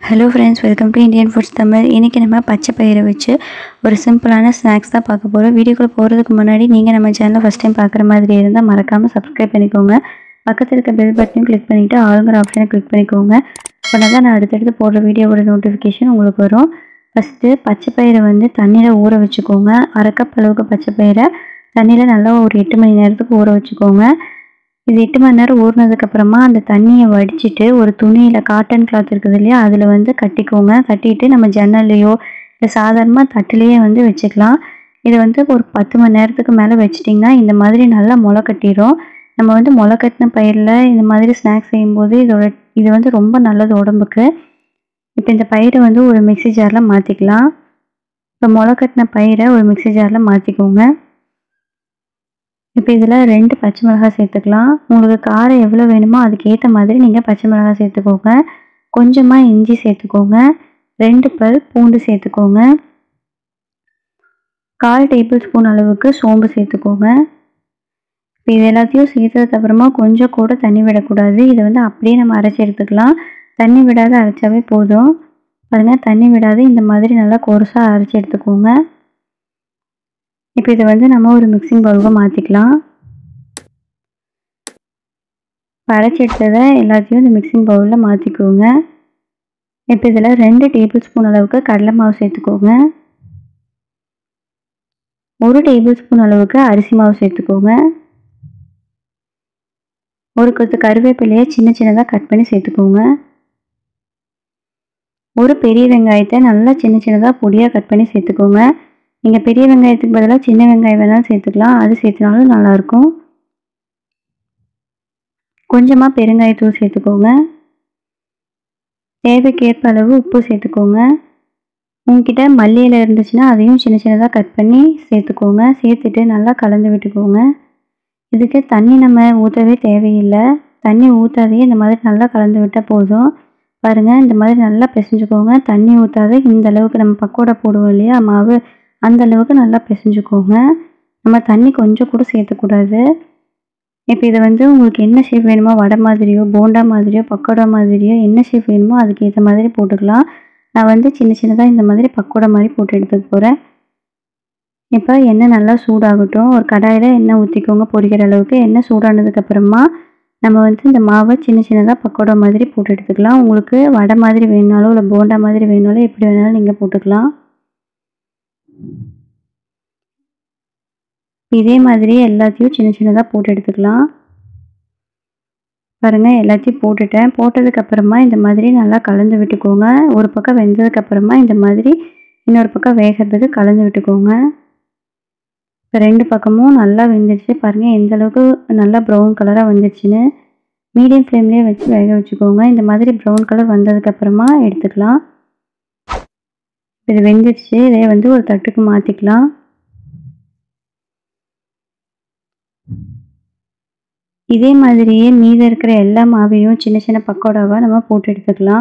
hello friends welcome to Indian foods Tamil இன்றைக்கி நம்ம பச்சை பயிரை வச்சு ஒரு சிம்பிளான ஸ்நாக்ஸ் தான் பார்க்க போகிறோம் வீடியோக்குள்ளே போகிறதுக்கு முன்னாடி நீங்கள் நம்ம சேனலை ஃபஸ்ட் டைம் பார்க்குற மாதிரி இருந்தால் மறக்காமல் சப்ஸ்கிரைப் பண்ணிக்கோங்க பக்கத்தில் இருக்க பெல் பட்டனையும் கிளிக் பண்ணிவிட்டு ஆளுங்கிற ஆப்ஷனை கிளிக் பண்ணிக்கோங்க அப்படின்னா தான் நான் அடுத்தடுத்து போடுற வீடியோவோட நோட்டிஃபிகேஷன் உங்களுக்கு வரும் ஃபஸ்ட்டு பச்சை பயிரை வந்து தண்ணியில் ஊற வச்சுக்கோங்க அரை கப் அளவுக்கு பச்சை பயிரை தண்ணியில் நல்லா ஒரு எட்டு மணி நேரத்துக்கு ஊற வச்சுக்கோங்க இது எட்டு மணி நேரம் ஊறினதுக்கப்புறமா அந்த தண்ணியை வடிச்சிட்டு ஒரு துணியில் காட்டன் கிளாத் இருக்குது இல்லையா அதில் வந்து கட்டிக்கோங்க கட்டிட்டு நம்ம ஜன்னல்லையோ இல்லை சாதாரணமாக தட்டுலேயே வந்து வச்சுக்கலாம் இதை வந்து ஒரு பத்து மணி நேரத்துக்கு மேலே வச்சிட்டிங்கன்னா இந்த மாதிரி நல்லா முளை கட்டிடும் நம்ம வந்து முளை கட்டின பயிரில் இந்த மாதிரி ஸ்நாக்ஸ் செய்யும்போது இதோட இது வந்து ரொம்ப நல்லது உடம்புக்கு இப்போ இந்த பயிரை வந்து ஒரு மிக்ஸி ஜாரில் மாற்றிக்கலாம் இப்போ முளை கட்டின பயிரை ஒரு மிக்ஸி ஜாரில் மாற்றிக்கோங்க இப்போ இதில் ரெண்டு பச்சை மிளகாய் சேர்த்துக்கலாம் உங்களுக்கு காரம் எவ்வளோ வேணுமோ அதுக்கு ஏற்ற மாதிரி நீங்கள் பச்சை மிளகாய் சேர்த்துக்கோங்க கொஞ்சமாக இஞ்சி சேர்த்துக்கோங்க ரெண்டு பல் பூண்டு சேர்த்துக்கோங்க கால் டேபிள் ஸ்பூன் அளவுக்கு சோம்பு சேர்த்துக்கோங்க இப்போ இது எல்லாத்தையும் சேர்த்ததுக்கு அப்புறமா கொஞ்சம் கூட தண்ணி விடக்கூடாது இதை வந்து அப்படியே நம்ம அரைச்சி எடுத்துக்கலாம் தண்ணி விடாத அரைச்சாவே போதும் பாருங்கள் தண்ணி விடாது இந்த மாதிரி நல்லா கொரசாக அரைச்சி எடுத்துக்கோங்க இப்போ இதை வந்து நம்ம ஒரு மிக்சிங் பவுலுக்கு மாற்றிக்கலாம் அரைச்சி எடுத்ததை எல்லாத்தையும் இந்த மிக்சிங் பவுலில் மாற்றிக்கோங்க இப்போ இதில் ரெண்டு டேபிள் ஸ்பூன் அளவுக்கு கடலை மாவு சேர்த்துக்கோங்க ஒரு டேபிள் ஸ்பூன் அளவுக்கு அரிசி மாவு சேர்த்துக்கோங்க ஒரு கொத்து கருவேப்பிலையை சின்ன சின்னதாக கட் பண்ணி சேர்த்துக்கோங்க ஒரு பெரிய வெங்காயத்தை நல்லா சின்ன சின்னதாக பொடியாக கட் பண்ணி சேர்த்துக்கோங்க நீங்கள் பெரிய வெங்காயத்துக்கு பதிலாக சின்ன வெங்காயம் வேணாலும் சேர்த்துக்கலாம் அது சேர்த்துனாலும் நல்லாயிருக்கும் கொஞ்சமாக பெருங்காயத்தூள் சேர்த்துக்கோங்க தேவைக்கேற்ப அளவு உப்பு சேர்த்துக்கோங்க உங்ககிட்ட மல்லியில் இருந்துச்சுன்னா அதையும் சின்ன சின்னதாக கட் பண்ணி சேர்த்துக்கோங்க சேர்த்துட்டு நல்லா கலந்து விட்டுக்கோங்க இதுக்கு தண்ணி நம்ம ஊற்றவே தேவையில்லை தண்ணி ஊற்றாதே இந்த மாதிரி நல்லா கலந்து விட்டால் போதும் பாருங்கள் இந்த மாதிரி நல்லா பிசைஞ்சுக்கோங்க தண்ணி ஊற்றாத இந்த அளவுக்கு நம்ம பக்கோடா போடுவோம் இல்லையா மாவு அந்த அளவுக்கு நல்லா பிசைஞ்சுக்கோங்க நம்ம தண்ணி கொஞ்சம் கூட சேர்த்துக்கூடாது இப்போ இதை வந்து உங்களுக்கு என்ன ஷேப் வேணுமோ வடை மாதிரியோ போண்டா மாதிரியோ பக்கோடா மாதிரியோ என்ன ஷேப் வேணுமோ அதுக்கு ஏற்ற மாதிரி போட்டுக்கலாம் நான் வந்து சின்ன சின்னதாக இந்த மாதிரி பக்கோடா மாதிரி போட்டு எடுத்துக்க போகிறேன் இப்போ எண்ணெய் நல்லா சூடாகட்டும் ஒரு கடாயில் எண்ணெய் ஊற்றிக்கோங்க பொரிக்கிற அளவுக்கு எண்ணெய் சூடானதுக்கப்புறமா நம்ம வந்து இந்த மாவை சின்ன சின்னதாக பக்கோடா மாதிரி போட்டு எடுத்துக்கலாம் உங்களுக்கு வடை மாதிரி வேணுனாலும் இல்லை போண்டா மாதிரி வேணுனாலும் எப்படி வேணாலும் நீங்கள் போட்டுக்கலாம் இதே மாதிரி எல்லாத்தையும் சின்ன சின்னதாக போட்டு எடுத்துக்கலாம் பாருங்கள் எல்லாத்தையும் போட்டுட்டேன் போட்டதுக்கப்புறமா இந்த மாதிரி நல்லா கலந்து விட்டுக்கோங்க ஒரு பக்கம் வெந்ததுக்கப்புறமா இந்த மாதிரி இன்னொரு பக்கம் வேகிறதுக்கு கலந்து விட்டுக்கோங்க இப்போ ரெண்டு பக்கமும் நல்லா வெந்துடுச்சு பாருங்கள் எந்த அளவுக்கு நல்லா ப்ரௌன் கலராக வந்துடுச்சுன்னு மீடியம் ஃப்ளேம்லேயே வச்சு வேக வச்சுக்கோங்க இந்த மாதிரி ப்ரௌன் கலர் வந்ததுக்கப்புறமா எடுத்துக்கலாம் இது வெந்துடுச்சு இதே வந்து ஒரு தட்டுக்கு மாற்றிக்கலாம் இதே மாதிரியே மீதம் இருக்கிற எல்லா மாவையும் சின்ன சின்ன பக்கோடாவாக நம்ம போட்டு எடுத்துக்கலாம்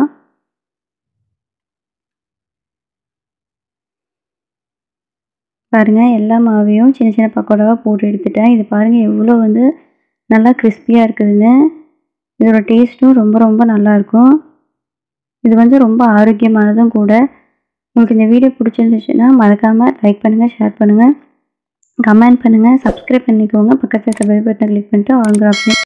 பாருங்கள் எல்லா மாவையும் சின்ன சின்ன பக்கோடாவாக போட்டு எடுத்துட்டேன் இது பாருங்கள் எவ்வளோ வந்து நல்லா கிறிஸ்பியாக இருக்குதுன்னு இதோட டேஸ்ட்டும் ரொம்ப ரொம்ப நல்லாயிருக்கும் இது வந்து ரொம்ப ஆரோக்கியமானதும் கூட உங்களுக்கு இந்த வீடியோ பிடிச்சிருந்துச்சுன்னா மறக்காமல் லைக் பண்ணுங்கள் ஷேர் பண்ணுங்கள் கமெண்ட் பண்ணுங்கள் சப்ஸ்கிரைப் பண்ணிக்கோங்க பக்கத்தில் இருக்க பெல் பட்டனை கிளிக் பண்ணிட்டு ஆல் ஆப்ஷன்